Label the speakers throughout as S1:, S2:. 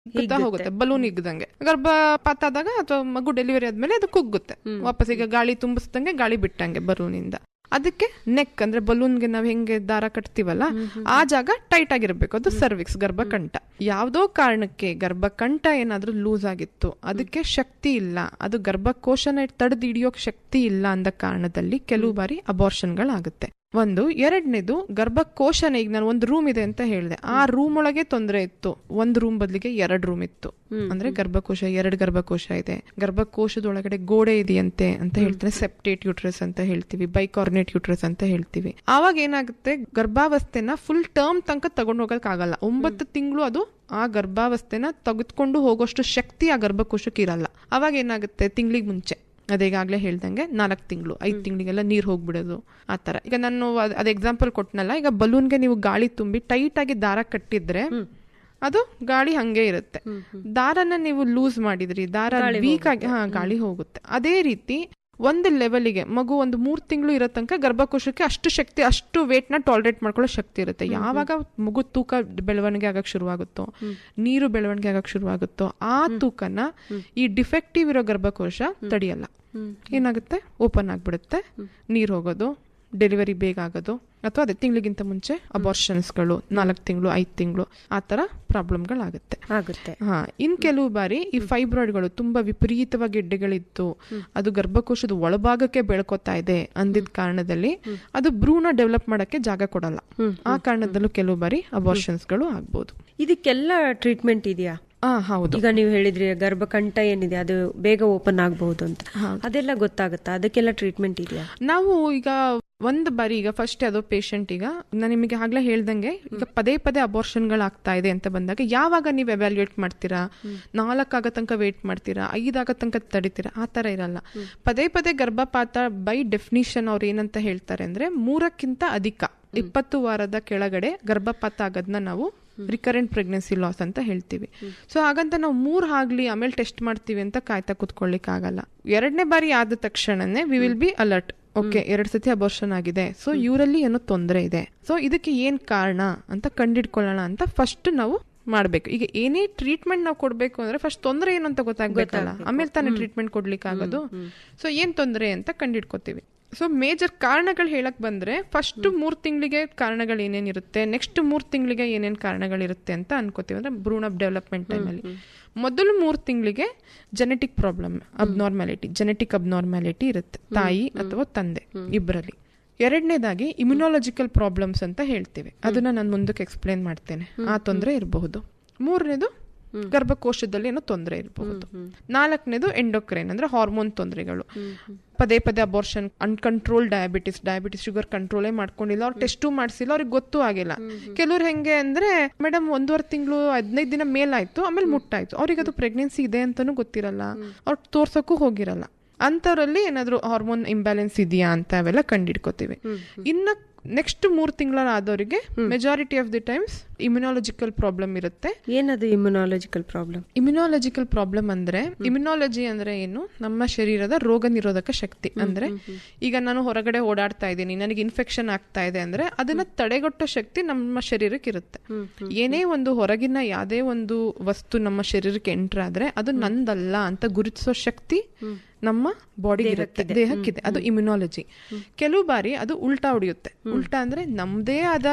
S1: ಕುಗ್ಗುತ್ತಾ ಹೋಗುತ್ತೆ ಬಲೂನ್ ಇಗ್ದಂಗೆ ಗರ್ಭಪಾತ ಆದಾಗ ಅಥವಾ ಮಗು ಡೆಲಿವರಿ ಆದ್ಮೇಲೆ ಅದು ಕುಗ್ಗುತ್ತೆ ವಾಪಸ್ ಈಗ ಗಾಳಿ ತುಂಬಿಸ್ದಂಗೆ ಗಾಳಿ ಬಿಟ್ಟಂಗೆ ಬಲೂನಿಂದ ಅದಕ್ಕೆ ನೆಕ್ ಅಂದ್ರೆ ಬಲೂನ್ಗೆ ನಾವ್ ಹೆಂಗೆ ದಾರ ಕಟ್ತೀವಲ್ಲ ಆ ಜಾಗ ಟೈಟ್ ಆಗಿರ್ಬೇಕು ಅದು ಸರ್ವಿಕ್ಸ್ ಗರ್ಭಕಂಠ ಯಾವ್ದೋ ಕಾರಣಕ್ಕೆ ಗರ್ಭಕಂಠ ಏನಾದ್ರೂ ಲೂಸ್ ಆಗಿತ್ತು ಅದಕ್ಕೆ ಶಕ್ತಿ ಇಲ್ಲ ಅದು ಗರ್ಭಕೋಶನ ತಡೆದು ಹಿಡಿಯೋಕ್ ಶಕ್ತಿ ಇಲ್ಲ ಅಂದ ಕಾರಣದಲ್ಲಿ ಕೆಲವು ಬಾರಿ ಅಬಾರ್ಷನ್ಗಳಾಗುತ್ತೆ ಒಂದು ಎರಡನೇದು ಗರ್ಭಕೋಶನ ಈಗ ನಾನು ಒಂದು ರೂಮ್ ಇದೆ ಅಂತ ಹೇಳಿದೆ ಆ ರೂಮ್ ಒಳಗೆ ತೊಂದರೆ ಇತ್ತು ಒಂದು ರೂಮ್ ಬದಲಿಗೆ ಎರಡು ರೂಮ್ ಇತ್ತು ಅಂದ್ರೆ ಗರ್ಭಕೋಶ ಎರಡು ಗರ್ಭಕೋಶ ಇದೆ ಗರ್ಭಕೋಶದೊಳಗಡೆ ಗೋಡೆ ಇದೆಯಂತೆ ಅಂತ ಹೇಳ್ತಾರೆ ಸೆಪ್ಟೇಟ್ ಯೂಟ್ರಸ್ ಅಂತ ಹೇಳ್ತೀವಿ ಬೈಕಾರ್ನೇಟ್ ಯೂಟ್ರಸ್ ಅಂತ ಹೇಳ್ತೀವಿ ಆವಾಗ ಏನಾಗುತ್ತೆ ಗರ್ಭಾವಸ್ಥೆನ ಫುಲ್ ಟರ್ಮ್ ತನಕ ತಗೊಂಡು ಹೋಗಕ್ಕಾಗಲ್ಲ ಒಂಬತ್ತು ತಿಂಗಳು ಅದು ಆ ಗರ್ಭಾವಸ್ಥೆನ ತೆಗೆದುಕೊಂಡು ಹೋಗೋಷ್ಟು ಶಕ್ತಿ ಆ ಗರ್ಭಕೋಶಕ್ಕೆ ಇರಲ್ಲ ಅವಾಗ ಏನಾಗುತ್ತೆ ತಿಂಗಳಿಗೆ ಮುಂಚೆ ಅದೇಗಾಗ್ಲೇ ಹೇಳ್ದಂಗೆ ನಾಲ್ಕು ತಿಂಗಳು ಐದು ತಿಂಗಳಿಗೆಲ್ಲ ನೀರು ಹೋಗ್ಬಿಡೋದು ಆ ತರ ಈಗ ನಾನು ಅದ್- ಅದ್ ಎಕ್ಸಾಂಪಲ್ ಕೊಟ್ನಲ್ಲ ಈಗ ಬಲೂನ್ಗೆ ನೀವು ಗಾಳಿ ತುಂಬಿ ಟೈಟ್ ಆಗಿ ದಾರ ಕಟ್ಟಿದ್ರೆ ಅದು ಗಾಳಿ ಹಂಗೆ ಇರುತ್ತೆ ದಾರನ ನೀವು ಲೂಸ್ ಮಾಡಿದ್ರಿ ದಾರ ವೀಕ್ ಆಗಿ ಹಾ ಗಾಳಿ ಹೋಗುತ್ತೆ ಅದೇ ರೀತಿ ಒಂದು ಲೆವೆಲಿಗೆ ಮಗು ಒಂದು ಮೂರ್ ತಿಂಗಳು ಇರೋ ತನಕ ಗರ್ಭಕೋಶಕ್ಕೆ ಅಷ್ಟು ಶಕ್ತಿ ಅಷ್ಟು ವೇಟ್ ನ ಟಾಲರೇಟ್ ಮಾಡ್ಕೊಳ್ಳೋ ಶಕ್ತಿ ಇರುತ್ತೆ ಯಾವಾಗ ಮಗು ತೂಕ ಬೆಳವಣಿಗೆ ಆಗಕ್ ಶುರುವಾಗುತ್ತೋ ನೀರು ಬೆಳವಣಿಗೆ ಆಗಕ್ ಶುರುವಾಗುತ್ತೋ ಆ ತೂಕನ ಈ ಡಿಫೆಕ್ಟಿವ್ ಇರೋ ಗರ್ಭಕೋಶ ತಡೆಯಲ್ಲ ಏನಾಗುತ್ತೆ ಓಪನ್ ಆಗ್ಬಿಡುತ್ತೆ ನೀರು ಹೋಗೋದು ಡೆಲಿವರಿ ಬೇಗ ಆಗೋದು ಅಥವಾ ಅದೇ ತಿಂಗಳಿಗಿಂತ ಮುಂಚೆ ಅಬಾರ್ಷನ್ಸ್ಗಳು ನಾಲ್ಕು ತಿಂಗಳು ಐದು ತಿಂಗಳು ಆ ತರ ಪ್ರಾಬ್ಲಮ್ಗಳಾಗುತ್ತೆ
S2: ಆಗುತ್ತೆ
S1: ಹಾ ಇನ್ ಕೆಲವು ಬಾರಿ ಈ ಫೈಬ್ರಾಯ್ಡ್ಗಳು ತುಂಬಾ ವಿಪರೀತವಾಗಿ ಗೆಡ್ಡೆಗಳಿತ್ತು ಅದು ಗರ್ಭಕೋಶದ ಒಳಭಾಗಕ್ಕೆ ಬೆಳ್ಕೋತಾ ಇದೆ ಅಂದಿದ್ ಕಾರಣದಲ್ಲಿ ಅದು ಭ್ರೂಣ ಡೆವಲಪ್ ಮಾಡಕ್ಕೆ ಜಾಗ ಕೊಡಲ್ಲ ಆ ಕಾರಣದಲ್ಲೂ ಕೆಲವು ಬಾರಿ ಅಬಾರ್ಷನ್ಸ್ಗಳು ಆಗ್ಬೋದು
S2: ಇದಕ್ಕೆಲ್ಲ ಟ್ರೀಟ್ಮೆಂಟ್ ಇದೆಯಾ
S1: ಆ ಹೌದು
S2: ಈಗ ನೀವು ಹೇಳಿದ್ರಿ ಗರ್ಭಕಂಠ ಏನಿದೆ ಅದು ಬೇಗ ಓಪನ್ ಆಗಬಹುದು ಅಂತ ಅದೆಲ್ಲ ಗೊತ್ತಾಗುತ್ತಾ ಅದಕ್ಕೆಲ್ಲ ಟ್ರೀಟ್ಮೆಂಟ್ ಇದೆಯಾ
S1: ನಾವು ಈಗ ಒಂದು ಬಾರಿ ಈಗ ಫಸ್ಟ್ ಯಾವುದೋ ಪೇಷಂಟ್ ಈಗ ನಾನು ನಿಮಗೆ ಆಗ್ಲೇ ಹೇಳ್ದಂಗೆ ಈಗ ಪದೇ ಪದೇ ಅಬಾರ್ಷನ್ಗಳಾಗ್ತಾ ಇದೆ ಅಂತ ಬಂದಾಗ ಯಾವಾಗ ನೀವು ಎವ್ಯಾಲ್ಯೂಯೇಟ್ ಮಾಡ್ತೀರಾ ನಾಲ್ಕಾಗ ತನಕ ವೇಟ್ ಮಾಡ್ತೀರಾ ಐದಾಗ ತನಕ ತಡಿತೀರಾ ಆ ತರ ಇರಲ್ಲ ಪದೇ ಪದೇ ಗರ್ಭಪಾತ ಬೈ ಡೆಫಿನಿಷನ್ ಅವ್ರು ಏನಂತ ಹೇಳ್ತಾರೆ ಅಂದ್ರೆ ಮೂರಕ್ಕಿಂತ ಅಧಿಕ ಇಪ್ಪತ್ತು ವಾರದ ಕೆಳಗಡೆ ಗರ್ಭಪಾತ ಆಗೋದನ್ನ ನಾವು ರಿಕರೆಂಟ್ ಪ್ರೆಗ್ನೆನ್ಸಿ ಲಾಸ್ ಅಂತ ಹೇಳ್ತೀವಿ ಸೊ ಹಾಗಂತ ನಾವು ಮೂರ್ ಆಗ್ಲಿ ಆಮೇಲೆ ಟೆಸ್ಟ್ ಮಾಡ್ತೀವಿ ಅಂತ ಕಾಯ್ತಾ ಕುತ್ಕೊಳ್ಳಿಕ್ ಆಗಲ್ಲ ಎರಡನೇ ಬಾರಿ ಆದ ತಕ್ಷಣನೇ we will be alert okay ಎರಡ್ ಸತಿ ಅಬಾರ್ಷನ್ ಆಗಿದೆ ಸೊ ಇವರಲ್ಲಿ ಏನೋ ತೊಂದರೆ ಇದೆ ಸೊ ಇದಕ್ಕೆ ಏನ್ ಕಾರಣ ಅಂತ ಕಂಡಿಡ್ಕೊಳ್ಳೋಣ ಅಂತ ಫಸ್ಟ್ ನಾವು ಮಾಡ್ಬೇಕು ಈಗ ಏನೇ ಟ್ರೀಟ್ಮೆಂಟ್ ನಾವು ಕೊಡ್ಬೇಕು ಅಂದ್ರೆ ಫಸ್ಟ್ ತೊಂದರೆ ಏನು ಅಂತ ಗೊತ್ತಾಗ್ಬೇಕಲ್ಲ ಆಮೇಲೆ ತಾನೇ ಟ್ರೀಟ್ಮೆಂಟ್ ಕೊಡ್ಲಿಕ್ಕೆ ಆಗೋದು ಸೊ ಏನ್ ತೊಂದರೆ ಅಂತ ಕಂಡಿಡ್ಕೋತೀವಿ ಸೊ ಮೇಜರ್ ಕಾರಣಗಳು ಹೇಳಕ್ ಬಂದ್ರೆ ಫಸ್ಟ್ ಮೂರ್ ತಿಂಗಳಿಗೆ ಕಾರಣಗಳು ಏನೇನಿರುತ್ತೆ ನೆಕ್ಸ್ಟ್ ಮೂರ್ ತಿಂಗಳಿಗೆ ಏನೇನ್ ಕಾರಣಗಳಿರುತ್ತೆ ಅಂತ ಅನ್ಕೋತೀವಿ ಅಂದ್ರೆ ಭ್ರೂಣ ಡೆವಲಪ್ಮೆಂಟ್ ಟೈಮಲ್ಲಿ ಮೊದಲು ಮೂರ್ ತಿಂಗಳಿಗೆ genetic problem abnormality genetic abnormality ಇರುತ್ತೆ ತಾಯಿ ಅಥವಾ ತಂದೆ ಇಬ್ಬರಲ್ಲಿ ಎರಡನೇದಾಗಿ ಇಮ್ಯುನಾಲಜಿಕಲ್ ಪ್ರಾಬ್ಲಮ್ಸ್ ಅಂತ ಹೇಳ್ತೀವಿ ಅದನ್ನ ನಾನು ಮುಂದಕ್ಕೆ ಎಕ್ಸ್ಪ್ಲೇನ್ ಮಾಡ್ತೇನೆ ಆ ತೊಂದರೆ ಇರಬಹುದು ಮೂರನೇದು ಗರ್ಭಕೋಶದಲ್ಲಿ ಏನೋ ತೊಂದರೆ ಇರಬಹುದು ನಾಲ್ಕನೇದು ಎಂಡೋಕ್ರೈನ್ ಅಂದ್ರೆ ಹಾರ್ಮೋನ್ ತೊಂದರೆಗಳು ಪದೇ ಪದೇ abortion uncontrol diabetes diabetes sugar ಕಂಟ್ರೋಲೇ ಮಾಡ್ಕೊಂಡಿಲ್ಲ ಅವ್ರು ಟೆಸ್ಟು ಮಾಡಿಸಿಲ್ಲ ಅವ್ರಿಗೆ ಗೊತ್ತೂ ಆಗಿಲ್ಲ ಕೆಲವ್ರು ಹೆಂಗೆ ಅಂದ್ರೆ ಮೇಡಮ್ ಒಂದೂವರೆ ತಿಂಗಳು ಹದಿನೈದು ದಿನ ಮೇಲಾಯ್ತು ಆಮೇಲೆ ಮುಟ್ಟಾಯ್ತು ಅವ್ರಿಗೆ ಅದು ಪ್ರೆಗ್ನೆನ್ಸಿ ಇದೆ ಅಂತಾನೂ ಗೊತ್ತಿರಲ್ಲ ಅವ್ರು ತೋರ್ಸಕ್ಕೂ ಹೋಗಿರಲ್ಲ ಅಂತವರಲ್ಲಿ ಏನಾದ್ರು ಹಾರ್ಮೋನ್ ಇಂಬ್ಯಾಲೆನ್ಸ್ ಇದೆಯಾ ಅಂತ ಅವೆಲ್ಲ ಕಂಡಿಡ್ಕೋತೀವಿ ಇನ್ನ ನೆಕ್ಸ್ಟ್ ಮೂರ್ ತಿಂಗಳ ಆದವರಿಗೆ majority of the times immunological problem ಇರುತ್ತೆ
S2: ಏನದು ಇಮ್ಯುನಾಲಜಿಕಲ್ ಪ್ರಾಬ್ಲಮ್
S1: ಇಮ್ಯುನಾಲಜಿಕಲ್ ಪ್ರಾಬ್ಲಮ್ ಅಂದ್ರೆ ಇಮ್ಯುನಾಲಜಿ ಅಂದ್ರೆ ಏನು ನಮ್ಮ ಶರೀರದ ರೋಗ ನಿರೋಧಕ ಶಕ್ತಿ ಅಂದ್ರೆ ಈಗ ನಾನು ಹೊರಗಡೆ ಓಡಾಡ್ತಾ ಇದ್ದೀನಿ ನನಗೆ ಇನ್ಫೆಕ್ಷನ್ ಆಗ್ತಾ ಇದೆ ಅಂದ್ರೆ ಅದನ್ನ ತಡೆಗಟ್ಟೋ ಶಕ್ತಿ ನಮ್ಮ ಶರೀರಕ್ಕೆ ಇರುತ್ತೆ ಏನೇ ಒಂದು ಹೊರಗಿನ ಯಾವುದೇ ಒಂದು ವಸ್ತು ನಮ್ಮ ಶರೀರಕ್ಕೆ ಎಂಟರ್ ಆದ್ರೆ ಅದು ನಂದಲ್ಲ ಅಂತ ಗುರುತಿಸೋ ಶಕ್ತಿ ನಮ್ಮ ಬಾಡಿ ಇರುತ್ತೆ ದೇಹಕ್ಕಿದೆ ಅದು ಇಮ್ಯುನಾಲಜಿ ಕೆಲವು ಬಾರಿ ಅದು ಉಲ್ಟಾ ಹೊಡೆಯುತ್ತೆ ಉಲ್ಟಾ ಅಂದ್ರೆ ನಮ್ದೇ ಆದ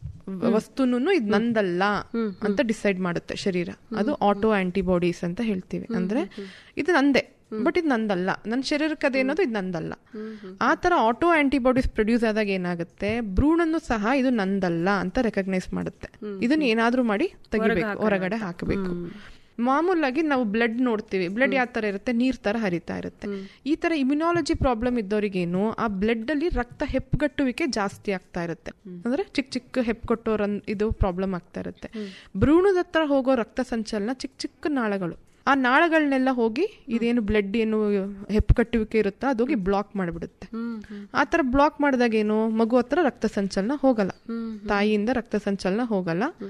S1: ವಸ್ತುನು ಇದು ನಂದಲ್ಲ ಅಂತ ಡಿಸೈಡ್ ಮಾಡುತ್ತೆ ಶರೀರ ಅದು ಆಟೋ ಆಂಟಿಬಾಡೀಸ್ ಅಂತ ಹೇಳ್ತೀವಿ ಅಂದ್ರೆ ಇದು ನಂದೇ ಬಟ್ ಇದು ನಂದಲ್ಲ ನನ್ನ ಶರೀರಕ್ಕೆ ಅದೇನೋದು ಇದು ನಂದಲ್ಲ ಆ ತರ ಆಟೋ ಆಂಟಿಬಾಡೀಸ್ ಪ್ರೊಡ್ಯೂಸ್ ಆದಾಗ ಏನಾಗುತ್ತೆ ಭ್ರೂಣನ್ನು ಸಹ ಇದು ನಂದಲ್ಲ ಅಂತ ರೆಕಗ್ನೈಸ್ ಮಾಡುತ್ತೆ ಇದನ್ನ ಏನಾದ್ರೂ ಮಾಡಿ ತೆಗಿಬೇಕು ಹೊರಗಡೆ ಹಾಕಬೇಕು ಮಾಮೂಲಾಗಿ ನಾವು ಬ್ಲಡ್ ನೋಡ್ತೀವಿ ಬ್ಲಡ್ ಯಾವ ತರ ಇರುತ್ತೆ ನೀರ್ ತರ ಹರಿತಾ ಇರುತ್ತೆ ಈ ತರ ಇಮ್ಯುನಾಲಜಿ ಪ್ರಾಬ್ಲಮ್ ಇದ್ದವರಿಗೇನು ಆ ಬ್ಲಡ್ ಅಲ್ಲಿ ರಕ್ತ ಹೆಪ್ಪುಗಟ್ಟುವಿಕೆ ಜಾಸ್ತಿ ಆಗ್ತಾ ಇರುತ್ತೆ ಅಂದ್ರೆ ಚಿಕ್ಕ ಚಿಕ್ಕ ಹೆಪ್ಪುಗಟ್ಟೋರ್ ಇದು ಪ್ರಾಬ್ಲಮ್ ಆಗ್ತಾ ಇರುತ್ತೆ ಭ್ರೂಣದ ಹತ್ರ ಹೋಗೋ ರಕ್ತ ಸಂಚಲನ ಚಿಕ್ಕ ಚಿಕ್ಕ ನಾಳಗಳು ಆ ನಾಳಗಳನ್ನೆಲ್ಲ ಹೋಗಿ ಇದೇನು ಬ್ಲಡ್ ಏನು ಹೆಪ್ಪುಗಟ್ಟುವಿಕೆ ಇರುತ್ತೋ ಅದು ಹೋಗಿ ಬ್ಲಾಕ್ ಮಾಡಿಬಿಡುತ್ತೆ ಆ ತರ ಬ್ಲಾಕ್ ಮಾಡಿದಾಗ ಏನು ಮಗು ಹತ್ರ ರಕ್ತ ಸಂಚಲನ ಹೋಗಲ್ಲ ತಾಯಿಯಿಂದ ರಕ್ತ ಸಂಚಲನ ಹೋಗಲ್ಲ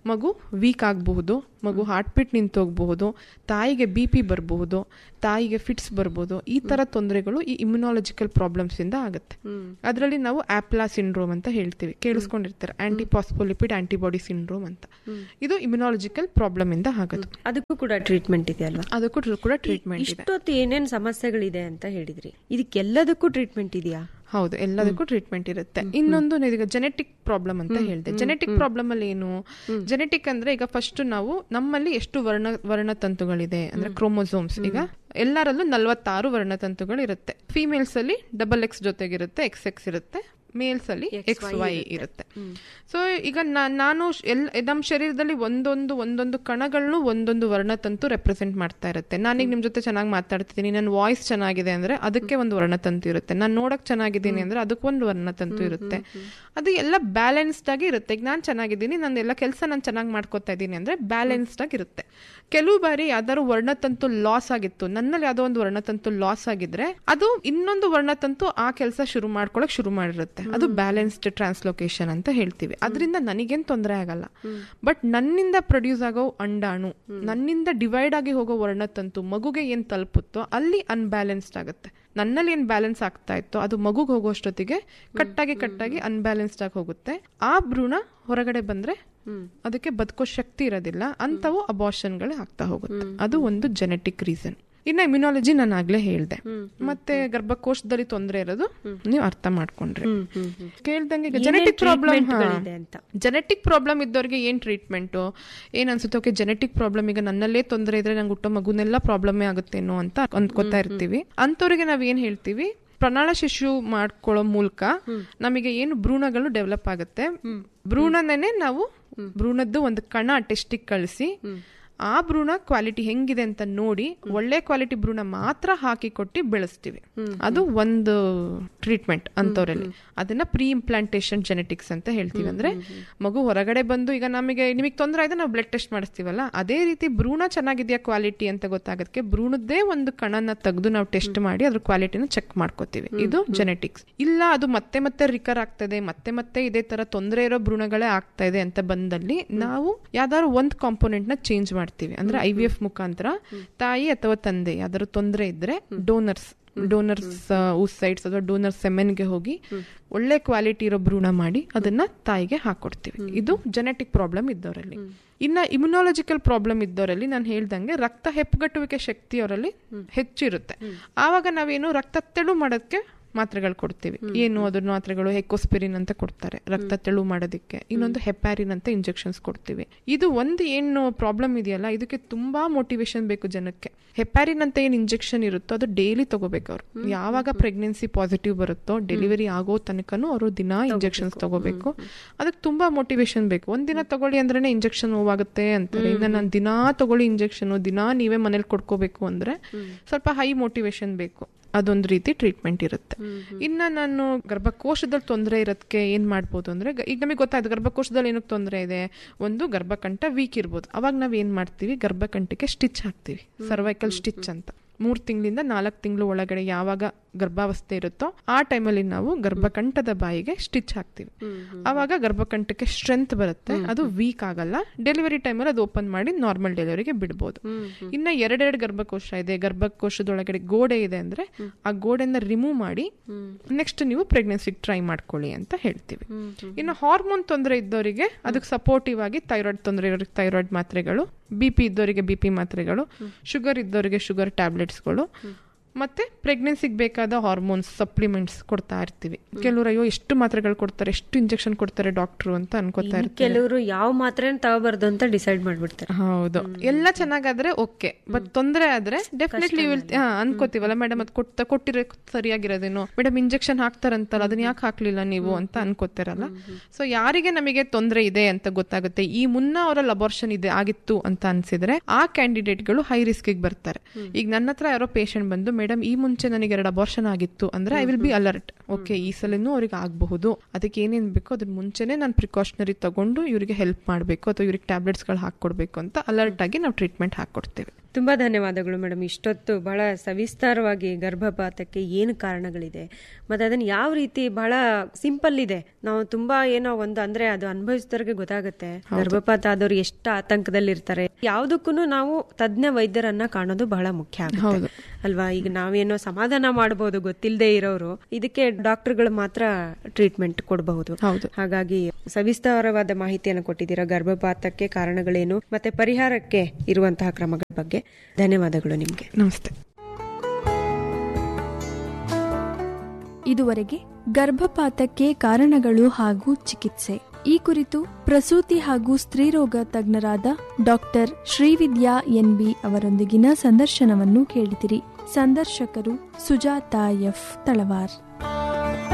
S1: ಮಗು ವೀಕ್ ಆಗಬಹುದು ಮಗು ಹಾರ್ಟ್ ಬೀಟ್ ನಿಂತೋಗಬಹುದು ತಾಯಿಗೆ ಬಿ ಪಿ ಬರಬಹುದು ತಾಯಿಗೆ ಫಿಟ್ಸ್ ಬರ್ಬೋದು ಈ ತರ ತೊಂದರೆಗಳು ಈ ಇಮ್ಯುನಾಲಜಿಕಲ್ ಪ್ರಾಬ್ಲಮ್ಸ್ ಇಂದ ಆಗುತ್ತೆ ಅದರಲ್ಲಿ ನಾವು ಆಪ್ಲಾ ಸಿಂಡ್ರೋಮ್ ಅಂತ ಹೇಳ್ತೀವಿ ಕೇಳಿಸ್ಕೊಂಡಿರ್ತಾರೆ ಆಂಟಿಪಾಸ್ಪೋಲಿಪಿಡ್ ಆಂಟಿಬಾಡಿ ಸಿಂಡ್ರೋಮ್ ಅಂತ ಇದು ಇಮ್ಯುನಾಲಜಿಕಲ್ ಪ್ರಾಬ್ಲಮ್ ಇಂದ ಆಗೋದು
S2: ಅದಕ್ಕೂ ಕೂಡ ಟ್ರೀಟ್ಮೆಂಟ್ ಇದೆ ಅಲ್ವಾ
S1: ಅದಕ್ಕೂ ಕೂಡ ಟ್ರೀಟ್ಮೆಂಟ್ ಇದೆ
S2: ಇಷ್ಟೊತ್ತು ಏನೇನ್ ಸಮಸ್ಯೆಗಳಿದೆ ಅಂತ ಹೇಳಿದ್ರಿ ಇದಕ್ಕೆಲ್ಲದಕ್ಕೂ ಟ್ರೀಟ್ಮೆಂಟ್ ಇದೆಯಾ
S1: ಹೌದು ಎಲ್ಲದಕ್ಕೂ ಟ್ರೀಟ್ಮೆಂಟ್ ಇರುತ್ತೆ ಇನ್ನೊಂದು ಈಗ ಜೆನೆಟಿಕ್ ಪ್ರಾಬ್ಲಮ್ ಅಂತ ಹೇಳಿದೆ ಜೆನೆಟಿಕ್ ಪ್ರಾಬ್ಲಮ್ ಅಲ್ಲಿ ಏನು ಜೆನೆಟಿಕ್ ಅಂದ್ರೆ ಈಗ ಫಸ್ಟ್ ನಾವು ನಮ್ಮಲ್ಲಿ ಎಷ್ಟು ವರ್ಣ ವರ್ಣತಂತುಗಳಿದೆ ಅಂದ್ರೆ ಕ್ರೋಮೋಸೋಮ್ಸ್ ಈಗ ಎಲ್ಲರಲ್ಲೂ ನಲವತ್ತಾರು ವರ್ಣತಂತುಗಳು ಇರುತ್ತೆ ಫಿಮೇಲ್ಸ್ ಅಲ್ಲಿ ಡಬಲ್ ಎಕ್ಸ್ ಜೊತೆಗಿರುತ್ತೆ ಎಕ್ಸ್ ಎಕ್ಸ್ ಇರುತ್ತೆ ಮೇಲ್ಸ್ ಅಲ್ಲಿ ಎಕ್ಸ್ ವೈ ಇರುತ್ತೆ ಸೊ ಈಗ ನಾ- ನಾನು ಶ್- ಎಲ್ ನಮ್ಮ ಶರೀರದಲ್ಲಿ ಒಂದೊಂದು ಒಂದೊಂದು ಕಣಗಳನ್ನು ಒಂದೊಂದು ವರ್ಣತಂತು ರೆಪ್ರೆಸೆಂಟ್ ಮಾಡ್ತಾ ಇರುತ್ತೆ ನಾನೀಗ ನಿಮ್ ಜೊತೆ ಚೆನ್ನಾಗಿ ಮಾತಾಡ್ತಿದ್ದೀನಿ ನನ್ನ ವಾಯ್ಸ್ ಚೆನ್ನಾಗಿದೆ ಅಂದ್ರೆ ಅದಕ್ಕೆ ಒಂದು ವರ್ಣತಂತು ಇರುತ್ತೆ ನಾನು ನೋಡಕ್ ಚೆನ್ನಾಗಿದ್ದೀನಿ ಅಂದ್ರೆ ಅದಕ್ಕೊಂದು ವರ್ಣತಂತು ಇರುತ್ತೆ ಅದು ಎಲ್ಲ ಬ್ಯಾಲೆನ್ಸ್ಡ್ ಆಗಿ ಇರುತ್ತೆ ಈಗ ನಾನು ಚೆನ್ನಾಗಿದ್ದೀನಿ ನನ್ನ ಎಲ್ಲ ಕೆಲಸ ನಾನು ಚೆನ್ನಾಗಿ ಮಾಡ್ಕೋತಾ ಇದ್ದೀನಿ ಅಂದ್ರೆ ಬ್ಯಾಲೆನ್ಸ್ಡ್ ಆಗಿ ಇರುತ್ತೆ ಕೆಲವು ಬಾರಿ ಯಾವ್ದಾದ್ರು ವರ್ಣತಂತು ಲಾಸ್ ಆಗಿತ್ತು ನನ್ನಲ್ಲಿ ಯಾವ್ದೋ ಒಂದು ವರ್ಣತಂತು ಲಾಸ್ ಆಗಿದ್ರೆ ಅದು ಇನ್ನೊಂದು ವರ್ಣತಂತು ಆ ಕೆಲಸ ಶುರು ಮಾಡ್ಕೊಳಕ್ ಶುರು ಮಾಡಿರುತ್ತೆ ಅದು ಬ್ಯಾಲೆನ್ಸ್ಡ್ ಟ್ರಾನ್ಸ್ಲೊಕೇಶನ್ ಅಂತ ಹೇಳ್ತೀವಿ ಅದರಿಂದ ನನಗೇನ್ ತೊಂದರೆ ಆಗಲ್ಲ ಬಟ್ ನನ್ನಿಂದ ಪ್ರೊಡ್ಯೂಸ್ ಆಗೋ ಅಂಡಾಣು ನನ್ನಿಂದ ಡಿವೈಡ್ ಆಗಿ ಹೋಗೋ ವರ್ಣತಂತು ಮಗುಗೆ ಏನ್ ತಲುಪುತ್ತೋ ಅಲ್ಲಿ ಅನ್ಬ್ಯಾಲೆನ್ಸ್ಡ್ ಆಗುತ್ತೆ ನನ್ನಲ್ಲಿ ಏನ್ ಬ್ಯಾಲೆನ್ಸ್ ಆಗ್ತಾ ಇತ್ತೋ ಅದು ಮಗುಗೆ ಹೋಗೋಷ್ಟೊತ್ತಿಗೆ ಕಟ್ಟಾಗಿ ಕಟ್ಟಾಗಿ ಅನ್ಬ್ಯಾಲೆನ್ಸ್ಡ್ ಆಗಿ ಹೋಗುತ್ತೆ ಆ ಭ್ರೂಣ ಹೊರಗಡೆ ಬಂದ್ರೆ ಅದಕ್ಕೆ ಬದುಕೋ ಶಕ್ತಿ ಇರೋದಿಲ್ಲ ಅಂತವು ಅಬಾರ್ಷನ್ಗಳು ಆಗ್ತಾ ಹೋಗುತ್ತೆ ಅದು ಒಂದು ಜೆನೆಟಿಕ್ ರೀಸನ್ ಇನ್ನ ಇಮ್ಯುನಾಲಜಿ ನಾನು ಆಗ್ಲೇ ಹೇಳ್ದೆ ಮತ್ತೆ ಗರ್ಭಕೋಶದಲ್ಲಿ ತೊಂದರೆ ಇರೋದು ನೀವು ಅರ್ಥ ಮಾಡ್ಕೊಂಡ್ರಿ ಕೇಳ್ದಂಗೆ ಈಗ ಜೆನೆಟಿಕ್ ಪ್ರಾಬ್ಲಮ್
S2: treatmentಗಳಿದೆ ಅಂತ.
S1: ಜೆನೆಟಿಕ್ ಪ್ರಾಬ್ಲಮ್ ಇದ್ದವ್ರಿಗೆ ಏನ್ ಟ್ರೀಟ್ಮೆಂಟ್ ಏನ್ ಅನ್ಸುತ್ತೆ ಓಕೆ ಜೆನೆಟಿಕ್ ಪ್ರಾಬ್ಲಮ್ ಈಗ ನನ್ನಲ್ಲೇ ತೊಂದರೆ ಇದ್ರೆ ನಂಗೆ ಹುಟ್ಟೋ ಮಗುನೆಲ್ಲ ಪ್ರಾಬ್ಲಮೇ ಆಗುತ್ತೇನೋ ಅಂತ ಅಂದ್ಕೋತಾ ಇರ್ತೀವಿ ಅಂತವ್ರಿಗೆ ನಾವ್ ಏನ್ ಹೇಳ್ತೀವಿ ಪ್ರಣಾಳ ಶಿಶು ಮಾಡ್ಕೊಳ್ಳೋ ಮೂಲಕ ನಮಗೆ ಏನು ಭ್ರೂಣಗಳು ಡೆವಲಪ್ ಆಗುತ್ತೆ ಭ್ರೂಣನೇ ನಾವು ಭ್ರೂಣದ್ದು ಒಂದು ಕಣ ಟೆಸ್ಟಿಗೆ ಕಳಿಸಿ ಆ ಭ್ರೂಣ ಕ್ವಾಲಿಟಿ ಹೆಂಗಿದೆ ಅಂತ ನೋಡಿ ಒಳ್ಳೆ ಕ್ವಾಲಿಟಿ ಭ್ರೂಣ ಮಾತ್ರ ಹಾಕಿ ಕೊಟ್ಟು ಬೆಳೆಸ್ತೀವಿ ಅದು ಒಂದು ಟ್ರೀಟ್ಮೆಂಟ್ ಅಂತವ್ರಲ್ಲಿ ಅದನ್ನ ಪ್ರೀ ಇಂಪ್ಲಾಂಟೇಶನ್ ಜೆನೆಟಿಕ್ಸ್ ಅಂತ ಹೇಳ್ತೀವಿ ಅಂದ್ರೆ ಮಗು ಹೊರಗಡೆ ಬಂದು ಈಗ ನಮಗೆ ನಿಮಗೆ ತೊಂದರೆ ಆಯ್ತು ನಾವು ಬ್ಲಡ್ ಟೆಸ್ಟ್ ಮಾಡಿಸ್ತೀವಲ್ಲ ಅದೇ ರೀತಿ ಭ್ರೂಣ ಚೆನ್ನಾಗಿದೆಯಾ ಕ್ವಾಲಿಟಿ ಅಂತ ಗೊತ್ತಾಗೋದಕ್ಕೆ ಭ್ರೂಣದ್ದೇ ಒಂದು ಕಣನ ತೆಗೆದು ನಾವು ಟೆಸ್ಟ್ ಮಾಡಿ ಅದ್ರ ಕ್ವಾಲಿಟಿನ ಚೆಕ್ ಮಾಡ್ಕೋತೀವಿ ಇದು ಜೆನೆಟಿಕ್ಸ್ ಇಲ್ಲ ಅದು ಮತ್ತೆ ಮತ್ತೆ ರಿಕರ್ ಆಗ್ತದೆ ಮತ್ತೆ ಮತ್ತೆ ಇದೇ ತರ ತೊಂದರೆ ಇರೋ ಭ್ರೂಣಗಳೇ ಆಗ್ತಾ ಇದೆ ಅಂತ ಬಂದಲ್ಲಿ ನಾವು ಯಾವ್ದಾದ್ರು ಒಂದು ಕಾಂಪೋನೆಂಟ್ ನ ಚೇಂಜ್ ಮಾಡ್ತೀವಿ ಅಂದ್ರೆ ಐ ವಿ ಎಫ್ ಮುಖಾಂತರ ತಾಯಿ ಅಥವಾ ತಂದೆ ಯಾವ್ದಾದ್ರು ತೊಂದರೆ ಇದ್ರೆ ಡೋನರ್ಸ್ ಡೋನರ್ಸ್ ಸೈಡ್ಸ್ ಅಥವಾ ಡೋನರ್ ಸೆಮೆನ್ಗೆ ಹೋಗಿ ಒಳ್ಳೆ ಕ್ವಾಲಿಟಿ ಇರೋ ಭ್ರೂಣ ಮಾಡಿ ಅದನ್ನ ತಾಯಿಗೆ ಹಾಕೊಡ್ತೀವಿ ಇದು ಜೆನೆಟಿಕ್ ಪ್ರಾಬ್ಲಮ್ ಇದ್ದವರಲ್ಲಿ ಇನ್ನ ಇಮ್ಯುನಾಲಜಿಕಲ್ ಪ್ರಾಬ್ಲಮ್ ಇದ್ದವರಲ್ಲಿ ನಾನು ಹೇಳ್ದಂಗೆ ರಕ್ತ ಹೆಪ್ಪುಗಟ್ಟುವಿಕೆ ಶಕ್ತಿ ಅವರಲ್ಲಿ ಹೆಚ್ಚಿರುತ್ತೆ ಆವಾಗ ನಾವೇನು ರಕ್ತ ತೆಳು ಮಾಡೋದಕ್ಕೆ ಮಾತ್ರೆಗಳು ಕೊಡ್ತೀವಿ ಏನು ಅದ್ರ ಮಾತ್ರೆಗಳು ಹೆಕೋಸ್ಪಿರಿನ್ ಅಂತ ಕೊಡ್ತಾರೆ ರಕ್ತ ತೆಳು ಮಾಡೋದಕ್ಕೆ ಇನ್ನೊಂದು ಹೆಪಾರಿನ್ ಅಂತ ಇಂಜೆಕ್ಷನ್ಸ್ ಕೊಡ್ತೀವಿ ಇದು ಒಂದು ಏನು ಪ್ರಾಬ್ಲಮ್ ಇದೆಯಲ್ಲ ಇದಕ್ಕೆ ತುಂಬಾ ಮೋಟಿವೇಶನ್ ಬೇಕು ಜನಕ್ಕೆ ಹೆಪಾರಿನ್ ಅಂತ ಏನ್ ಇಂಜೆಕ್ಷನ್ ಇರುತ್ತೋ ಅದು ಡೈಲಿ ತಗೋಬೇಕು ಅವ್ರು ಯಾವಾಗ ಪ್ರೆಗ್ನೆನ್ಸಿ ಪಾಸಿಟಿವ್ ಬರುತ್ತೋ ಡೆಲಿವರಿ ಆಗೋ ತನಕನೂ ಅವರು ದಿನ ಇಂಜೆಕ್ಷನ್ಸ್ ತಗೋಬೇಕು ಅದಕ್ಕೆ ತುಂಬಾ ಮೋಟಿವೇಶನ್ ಬೇಕು ಒಂದಿನ ತಗೊಳ್ಳಿ ಅಂದ್ರೆ ಇಂಜೆಕ್ಷನ್ ನೋವಾಗುತ್ತೆ ಅಂತಾರೆ ಇನ್ನ ನಾನು ದಿನಾ ತಗೊಳ್ಳಿ ಇಂಜೆಕ್ಷನ್ ದಿನಾ ನೀವೇ ಮನೇಲಿ ಕೊಡ್ಕೋಬೇಕು ಅಂದ್ರೆ ಸ್ವಲ್ಪ ಹೈ ಮೋಟಿವೇಶನ್ ಬೇಕು ಅದೊಂದು ರೀತಿ ಟ್ರೀಟ್ಮೆಂಟ್ ಇರುತ್ತೆ ಇನ್ನ ನಾನು ಗರ್ಭಕೋಶದಲ್ಲಿ ತೊಂದರೆ ಇರೋದಕ್ಕೆ ಏನ್ ಮಾಡ್ಬೋದು ಅಂದ್ರೆ ಗ- ಈಗ ನಮಗೆ ಗೊತ್ತಾಯ್ತು ಗರ್ಭಕೋಶದಲ್ಲಿ ಏನಕ್ಕೆ ತೊಂದರೆ ಇದೆ ಒಂದು ಗರ್ಭಕಂಠ ವೀಕ್ ಇರ್ಬೋದು ಅವಾಗ ನಾವ್ ಏನ್ ಮಾಡ್ತೀವಿ ಗರ್ಭಕಂಠಕ್ಕೆ ಸ್ಟಿಚ್ ಹಾಕ್ತಿವಿ ಸರ್ವೈಕಲ್ ಸ್ಟಿಚ್ ಅಂತ ಮೂರ್ ತಿಂಗಳಿಂದ ನಾಲ್ಕು ತಿಂಗಳು ಒಳಗಡೆ ಯಾವಾಗ ಗರ್ಭಾವಸ್ಥೆ ಇರುತ್ತೋ ಆ ಟೈಮಲ್ಲಿ ನಾವು ಗರ್ಭಕಂಠದ ಬಾಯಿಗೆ ಸ್ಟಿಚ್ ಹಾಕ್ತಿವಿ ಅವಾಗ ಗರ್ಭಕಂಠಕ್ಕೆ ಸ್ಟ್ರೆಂತ್ ಬರುತ್ತೆ ಅದು ವೀಕ್ ಆಗಲ್ಲ ಡೆಲಿವರಿ ಟೈಮಲ್ಲಿ ಅದು ಓಪನ್ ಮಾಡಿ ನಾರ್ಮಲ್ ಡೆಲಿವರಿಗೆ ಬಿಡ್ಬೋದು ಇನ್ನ ಎರಡೆರಡು ಗರ್ಭಕೋಶ ಇದೆ ಗರ್ಭಕೋಶದೊಳಗಡೆ ಗೋಡೆ ಇದೆ ಅಂದ್ರೆ ಆ ಗೋಡೆನ ರಿಮೂವ್ ಮಾಡಿ ನೆಕ್ಸ್ಟ್ ನೀವು ಪ್ರೆಗ್ನೆನ್ಸಿಗೆ ಟ್ರೈ ಮಾಡ್ಕೊಳ್ಳಿ ಅಂತ ಹೇಳ್ತೀವಿ ಇನ್ನು ಹಾರ್ಮೋನ್ ತೊಂದರೆ ಇದ್ದವರಿಗೆ ಅದಕ್ಕೆ ಸಪೋರ್ಟಿವ್ ಆಗಿ ಥೈರಾಯ್ಡ್ ತೊಂದರೆ ಇರೋರಿಗೆ ಥೈರಾಯ್ಡ್ ಮಾತ್ರೆಗಳು ಬಿ ಪಿ ಇದ್ದವರಿಗೆ ಬಿ ಪಿ ಮಾತ್ರೆಗಳು ಶುಗರ್ ಇದ್ದವರಿಗೆ ಶುಗರ್ ಟ್ಯಾಬ್ಲೆಟ್ಸ್ಗಳು ಮತ್ತೆ ಪ್ರೆಗ್ನೆನ್ಸಿಗೆ ಬೇಕಾದ ಹಾರ್ಮೋನ್ಸ್ ಸಪ್ಲಿಮೆಂಟ್ಸ್ ಕೊಡ್ತಾ ಇರ್ತೀವಿ ಕೆಲವರು ಅಯ್ಯೋ ಎಷ್ಟು ಮಾತ್ರೆಗಳು ಕೊಡ್ತಾರೆ ಎಷ್ಟು ಇಂಜೆಕ್ಷನ್ ಕೊಡ್ತಾರೆ ಡಾಕ್ಟ್ರು ಅಂತ ಅನ್ಕೋತಾ ಇರ್ತಾರೆ
S2: ಕೆಲವರು ಯಾವ ಮಾತ್ರೆನ ತಗೋಬಾರ್ದು ಅಂತ ಡಿಸೈಡ್ ಮಾಡ್ಬಿಡ್ತಾರೆ
S1: ಹೌದು ಎಲ್ಲ ಚೆನ್ನಾಗಾದ್ರೆ ಓಕೆ ಬಟ್ ತೊಂದರೆ ಆದ್ರೆ ಡೆಫಿನೆಟ್ಲಿ ಅನ್ಕೋತೀವಲ್ಲ ಮೇಡಮ್ ಅದ್ ಕೊಟ್ಟ ಕೊಟ್ಟಿರೋ ಸರಿಯಾಗಿರೋದೇನೋ ಮೇಡಮ್ ಇಂಜೆಕ್ಷನ್ ಹಾಕ್ತಾರಂತಲ್ಲ ಅದನ್ನ ಯಾಕೆ ಹಾಕ್ಲಿಲ್ಲ ನೀವು ಅಂತ ಅನ್ಕೋತಿರಲ್ಲ ಸೊ ಯಾರಿಗೆ ನಮಗೆ ತೊಂದರೆ ಇದೆ ಅಂತ ಗೊತ್ತಾಗುತ್ತೆ ಈ ಮುನ್ನ ಅವರಲ್ಲಿ ಅಬಾರ್ಷನ್ ಇದೆ ಆಗಿತ್ತು ಅಂತ ಅನ್ಸಿದ್ರೆ ಆ ಕ್ಯಾಂಡಿಡೇಟ್ಗಳು ಹೈ ರಿಸ್ಕಿಗೆ ಬರ್ತಾರೆ ಈಗ ನನ್ನ ಹತ್ರ ಯಾರೋ ಪೇಷಂಟ್ ಬಂದು ಮೇಡಮ್ ಈ ಮುಂಚೆ ನನಗೆ ಎರಡು ಅಬಾರ್ಷನ್ ಆಗಿತ್ತು ಅಂದ್ರೆ I will be alert okay ಈ ಸಲನೂ ಅವ್ರಿಗೆ ಆಗಬಹುದು ಅದಕ್ಕೆ ಏನೇನ್ ಬೇಕೋ ಅದ್ರ ಮುಂಚೆನೆ ನಾನು ಪ್ರಿಕಾಷನರಿ ತಗೊಂಡು ಇವರಿಗೆ ಹೆಲ್ಪ್ ಮಾಡಬೇಕು ಅಥವಾ ಇವ್ರಿಗೆ ಟ್ಯಾಬ್ಲೆಟ್ಸ್ಗಳು ಹಾಕೊಡ್ಬೇಕು ಅಂತ ಅಲರ್ಟ್ ಆಗಿ ನಾವು ಟ್ರೀಟ್ಮೆಂಟ್ ಹಾಕೊಡ್ತೇವೆ
S2: ತುಂಬಾ ಧನ್ಯವಾದಗಳು ಮೇಡಮ್ ಇಷ್ಟೊತ್ತು ಬಹಳ ಸವಿಸ್ತಾರವಾಗಿ ಗರ್ಭಪಾತಕ್ಕೆ ಏನು ಕಾರಣಗಳಿದೆ ಮತ್ತೆ ಅದನ್ನ ಯಾವ ರೀತಿ ಬಹಳ ಸಿಂಪಲ್ ಇದೆ ನಾವು ತುಂಬಾ ಏನೋ ಒಂದು ಅಂದ್ರೆ ಅದು ಅನುಭವಿಸಿದವ್ರಿಗೆ ಗೊತ್ತಾಗುತ್ತೆ ಗರ್ಭಪಾತ ಆದವ್ರು ಎಷ್ಟು ಆತಂಕದಲ್ಲಿರ್ತಾರೆ ಯಾವುದಕ್ಕೂ ನಾವು ತಜ್ಞ ವೈದ್ಯರನ್ನ ಕಾಣೋದು ಬಹಳ ಮುಖ್ಯ ಆಗುತ್ತೆ ಅಲ್ವಾ ಈಗ ನಾವೇನೋ ಸಮಾಧಾನ ಮಾಡಬಹುದು ಗೊತ್ತಿಲ್ಲದೆ ಇರೋರು ಇದಕ್ಕೆ ಡಾಕ್ಟರ್ಗಳು ಮಾತ್ರ ಟ್ರೀಟ್ಮೆಂಟ್ ಕೊಡಬಹುದು
S1: ಹೌದು.
S2: ಹಾಗಾಗಿ ಸವಿಸ್ತಾರವಾದ ಮಾಹಿತಿಯನ್ನು ಕೊಟ್ಟಿದ್ದೀರಾ ಗರ್ಭಪಾತಕ್ಕೆ ಕಾರಣಗಳೇನು ಮತ್ತೆ ಪರಿಹಾರಕ್ಕೆ ಇರುವಂತಹ ಕ್ರಮಗಳ ಬಗ್ಗೆ ಧನ್ಯವಾದಗಳು ನಿಮ್ಗೆ
S1: ನಮಸ್ತೆ
S3: ಇದುವರೆಗೆ ಗರ್ಭಪಾತಕ್ಕೆ ಕಾರಣಗಳು ಹಾಗೂ ಚಿಕಿತ್ಸೆ ಈ ಕುರಿತು ಪ್ರಸೂತಿ ಹಾಗೂ ಸ್ತ್ರೀರೋಗ ತಜ್ಞರಾದ ಡಾಕ್ಟರ್ ಶ್ರೀವಿದ್ಯಾ ಎನ್ಬಿ ಅವರೊಂದಿಗಿನ ಸಂದರ್ಶನವನ್ನು ಕೇಳಿದಿರಿ ಸಂದರ್ಶಕರು ಸುಜಾತಾ ಎಫ್ ತಳವಾರ್